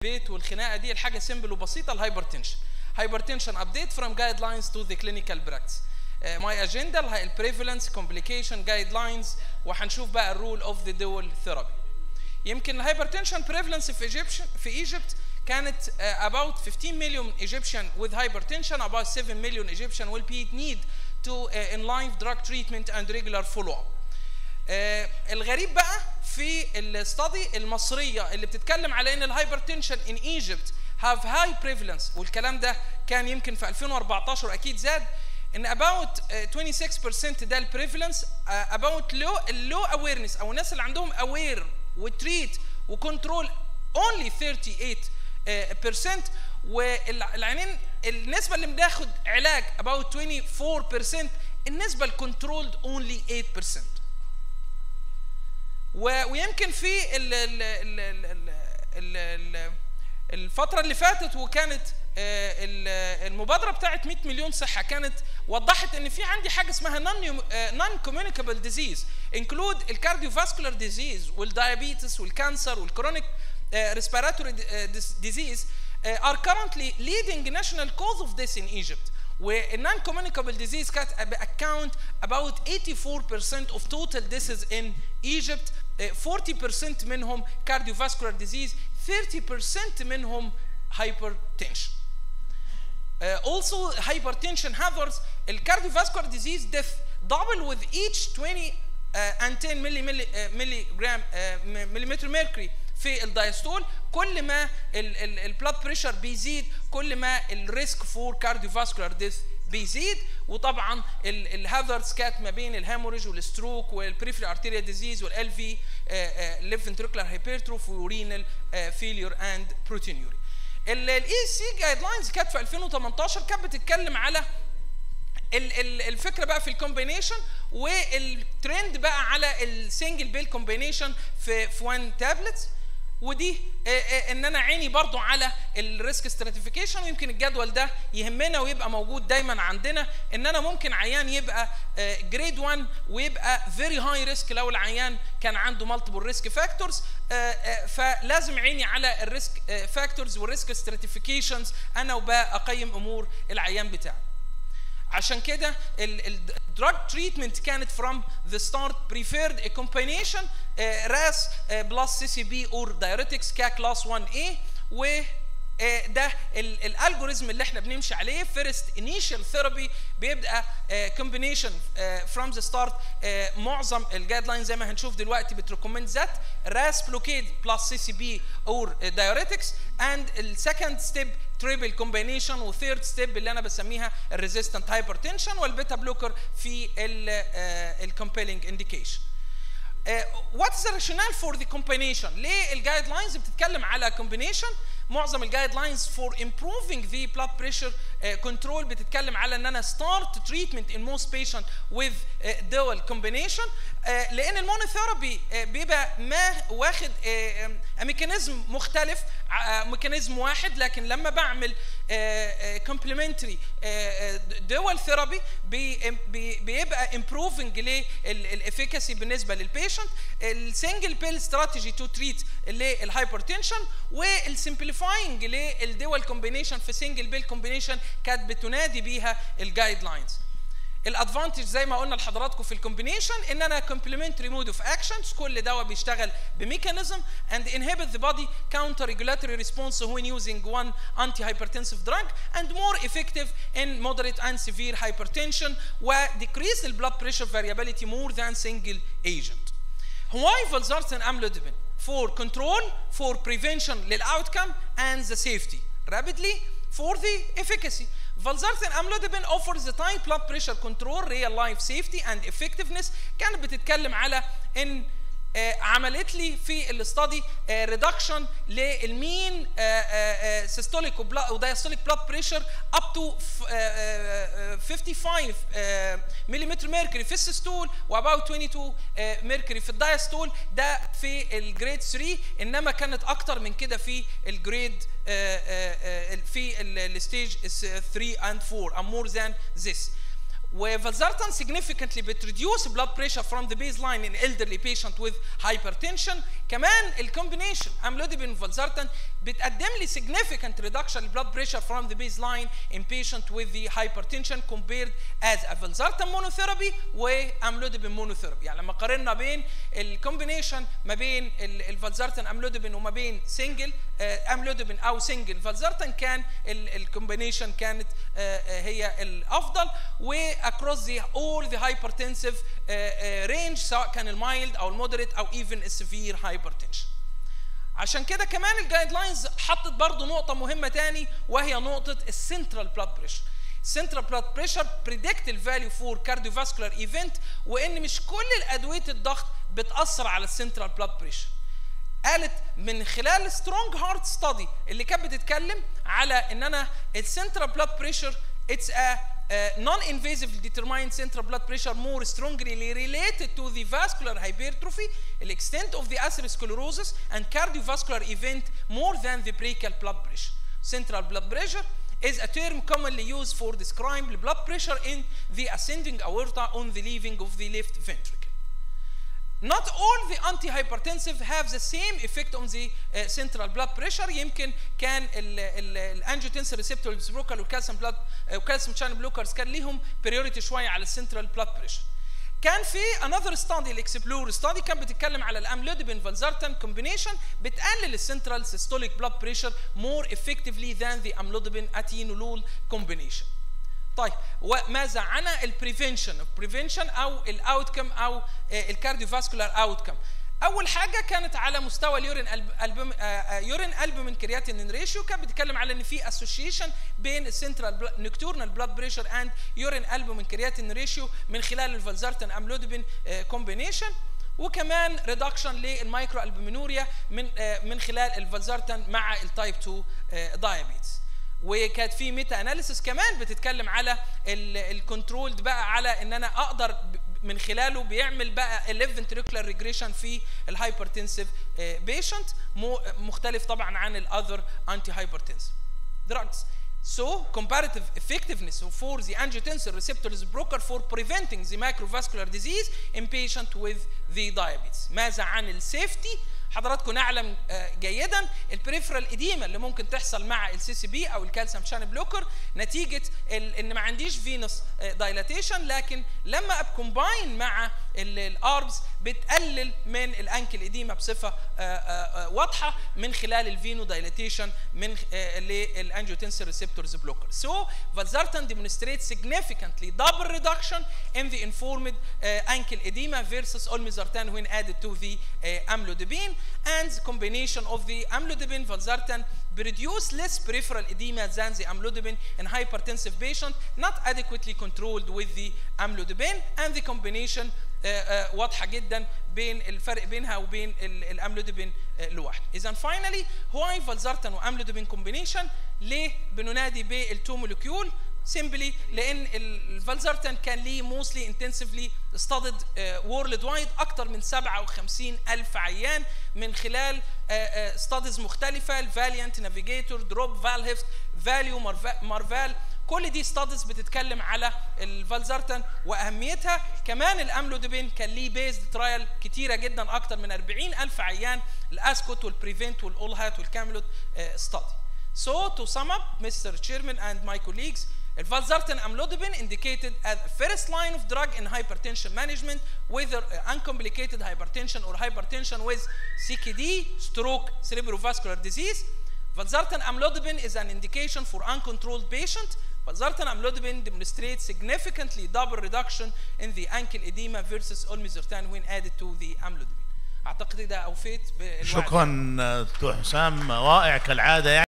البيت والخناقه دي الحاجه سيمبل وبسيطه الهايبرتنشن hypertension update from guidelines to the clinical practice ماي uh, اجندا البريفالنس كومبليكيشن جايد لاينز وهنشوف بقى الرول اوف ذا دول ثيرابي يمكن الهايبرتنشن بريفالنس في ايجيبت في ايجيبت كانت uh, about 15 million Egyptian with hypertension about 7 million Egyptian will be need to uh, in life drug treatment and regular follow up آه الغريب بقى في الاستادي المصريه اللي بتتكلم على ان الهايبرتنشن ان ايجيبت هاف هاي بريفالنس والكلام ده كان يمكن في 2014 اكيد زاد ان about uh, 26% ده البريفالنس uh, about low اللو اويرنس او الناس اللي عندهم اوير وتريت وكنترول only 38% uh, والعينين النسبه اللي بناخد علاج about 24% النسبه الكنترولد only 8% ويمكن في ال ال ال ال ال ال الفترة اللي فاتت وكانت المبادرة بتاعت 100 مليون صحة كانت وضحت ان في عندي حاجة اسمها نون كوميونيكابل ديزيز انكلود الكارديوفاسكولار ديزيز والدايابيتس والكانسر والكرونيك respiratory disease are currently leading national cause of death in Egypt. والنون communicable disease كانت account about 84% of total deaths in Egypt 40% منهم cardiovascular disease 30% منهم hypertension uh, also hypertension hazards الكارديوفاسكولار disease death double with each 20 uh, and 10 milli, milli, uh, milligram uh, millimeter mercury في الدايستول كل ما البلاد بريشر بيزيد كل ما الريسك فور كارديوفاسكولار ديث بيزيد وطبعا الهازاردز كانت ما بين الهاموريج والستروك والبريفري ارتيريا ديزيز والال في ليف فنتريكولار هايبرتروف ورينال فيليور اند بروتينيوري الاي سي جايد لاينز كانت في 2018 كانت بتتكلم على الفكره بقى في الكومبينيشن والترند بقى على السنجل بيل كومبينيشن في في وان تابلت ودي ان انا عيني برضو على الريسك ستراتيفيكيشن ويمكن الجدول ده يهمنا ويبقى موجود دايما عندنا ان انا ممكن عيان يبقى جريد 1 ويبقى فيري هاي ريسك لو العيان كان عنده مالتيبل ريسك فاكتورز فلازم عيني على الريسك فاكتورز والريسك ستراتيفيكيشنز انا وبقى اقيم امور العيان بتاعي عشان كده الدراج تريتمنت كانت from the start preferred a combination uh, RAS uh, plus CCB or diuretics ككلاس 1A و ده الالجوريزم اللي احنا بنمشي عليه فيرست انيشال ثيرابي بيبقى كومبينيشن فروم ذا ستارت معظم الجايد لاين زي ما هنشوف دلوقتي بتريكومند ذات راس بلوكيد بلس سي سي بي اور دايوريتكس اند السكند ستيب تريبل كومبينيشن وثيرد ستيب اللي انا بسميها الريزيستنت هايبرتنشن والبيتا بلوكر في الكومبيلينج انديكيشن وات از راشونال فور ذا كومبينيشن ليه الجايد لاينز بتتكلم على كومبينيشن معظم الجايد لاينز فور improving the blood pressure uh, control بتتكلم على ان انا start treatment in most patient with uh, dual combination uh, لان المونوثيرابي uh, بيبقى ما واخد uh, ميكانيزم مختلف uh, ميكانيزم واحد لكن لما بعمل كومبلمنتري دول ثيرابي بيبقى improving للافيكاسي بالنسبه للبيشنت السنجل بيل استراتيجي تو تريت للهايبرتنشن والسمبليفاينج للدول كومبينيشن في سنجل بيل كومبينيشن كانت بتنادي بيها الجايد لاينز الادفانتج زي ما قلنا لحضراتكم في الكومبينيشن ان انا كومبلمنتري مود اوف اكشنز كل دواء بيشتغل بميكانيزم and inhibit the body counter regulatory response when using one antihypertensive drug and more effective in moderate and severe hypertension و decrease the blood pressure variability more than single agent. Why valsartan amlodipine? For control, for prevention للاوتcome and the safety. Rapidly for the efficacy. Valsartan amlodipine offers the time blood pressure control, real life safety and effectiveness. كانت بتتكلم على ان آه عملت لي في الاستادي ريدكشن للمين سيستوليك ودايستوليك بلاد بريشر اب تو 55 ملم ميركوري في السيستول واباوت 22 ميركوري في الدايستول ده في الجريد 3 انما كانت اكتر من كده في الجريد في الستيج 3 and 4 and more than this وفالزارتان significantly بتريديوس blood pressure from the baseline in elderly patient with hypertension كمان الكومبينيشن املوديبين وفالزارتان بتقدم لي significant reduction in blood pressure from the baseline in patient with the hypertension compared as a valsartan monotherapy واملودبين monotherapy يعني لما قارنا بين الكومبينيشن ما بين الفالزارتان املودبين وما بين سنجل املودبين او سنجل فالزارتان كان الكومبينيشن كانت هي الافضل واكروس ذا اول ذا hypertensive رينج سواء كان المايلد او المودريت او ايفن السيفير hypertension عشان كده كمان الجايد لاينز حطت برضو نقطة مهمة تاني وهي نقطة السنترال بلاد بريشر السنترال بلاد بريشر بريدكت الفاليو فور كارديوفاسكولار ايفنت وان مش كل الادويه الضغط بتاثر على السنترال بلاد بريشر قالت من خلال سترونج هارت ستادي اللي كانت بتتكلم على ان انا السنترال بلاد بريشر اتس ا non-invasive determined central blood pressure more strongly related to the vascular hypertrophy, the extent of the atherosclerosis, and cardiovascular event more than the brachial blood pressure. Central blood pressure is a term commonly used for describing blood pressure in the ascending aorta on the leaving of the left ventricle. Not all the antihypertensive have the same effect on the uh, central blood pressure يمكن كان الانجيوتنسين ريسبتورز بلوكر والكالسيوم بلاد والكالسيوم شانل بلوكرز كان ليهم بريوريتي شويه على السنترال بلاد بريشر كان في انذر ستادي الاكسبلور ستادي كان بتتكلم على الاملودبين فالزارتان كومبينيشن بتقلل السنترال سيستوليك بلاد بريشر مور افكتفلي ذان ذا املودبين اتينولول كومبينيشن طيب وماذا عن البريفنشن البريفنشن او الاوتكم او الكارديوفاسكولار اوتكم اول حاجه كانت على مستوى اليورين البوم يورين البومين كرياتين ريشيو كانت بتتكلم على ان في اسوشيشن بين السنترال نكتورنال بلاد بريشر اند يورين البومين كرياتين ريشيو من خلال الفالزارتان املودبين كومبينيشن وكمان ريدكشن للمايكرو البومينوريا من من خلال الفالزارتان مع التايب 2 دايابيتس وكانت في ميتا اناليسيس كمان بتتكلم على الكنترولد بقى على ان انا اقدر من خلاله بيعمل بقى 11 ventricular ريجريشن في الهايبرتنسيف بيشنت مختلف طبعا عن الاذر انتي هايبرتنسيف drugs So comparative effectiveness for the angiotensin receptors broker for preventing the macrovascular disease in patient with the diabetes. ماذا عن السيفتي؟ حضراتكم نعلم جيدا البريفرال اديما اللي ممكن تحصل مع السي سي بي او الكالسيوم شان بلوكر نتيجه ان ما عنديش فينوس دايلاتيشن لكن لما ابكومباين مع الاربز بتقلل من الانكل اديما بصفه واضحه من خلال الفينو دايلاتيشن من للانجيوتنسين ريسبتورز بلوكر سو فالزارتان demonstrates significantly double reduction in the informed uh, ankle edema versus olmesartan when added to the uh, amlodipine and the combination of the amlodipine valsartan produce less peripheral edema than the amlodipine in hypertensive patient not adequately controlled with the amlodipine and the combination uh, uh, واضحه جدا بين الفرق بينها وبين الاملودبين لوحده. اذا فاينلي هواي فالزارتان واملودبين كومبينيشن ليه بننادي بالتو مولكيول؟ سيمبلي لان الفالزارتان كان ليه موستلي انتنسفلي ستادد وورلد وايد اكتر من 57 الف عيان من خلال ستاديز مختلفه الفاليانت نافيجيتور دروب فالهيفت فاليو مارفال كل دي ستاديز بتتكلم على الفالزارتان واهميتها كمان الاملودبين كان ليه بيزد ترايل كتيره جدا اكتر من 40 الف عيان الاسكوت والبريفنت والاولهات والكاملوت ستادي So to sum up, Mr. Chairman and my colleagues, Valsartan amlodipine indicated as a first line of drug in hypertension management, whether uh, uncomplicated hypertension or hypertension with CKD, stroke, cerebrovascular disease. Valsartan amlodipine is an indication for uncontrolled patient. Valsartan amlodipine demonstrates significantly double reduction in the ankle edema versus olmesartan when added to the amlodipine. اعتقد ده اوفيت بالوعد شكرا دكتور حسام رائع كالعاده يعني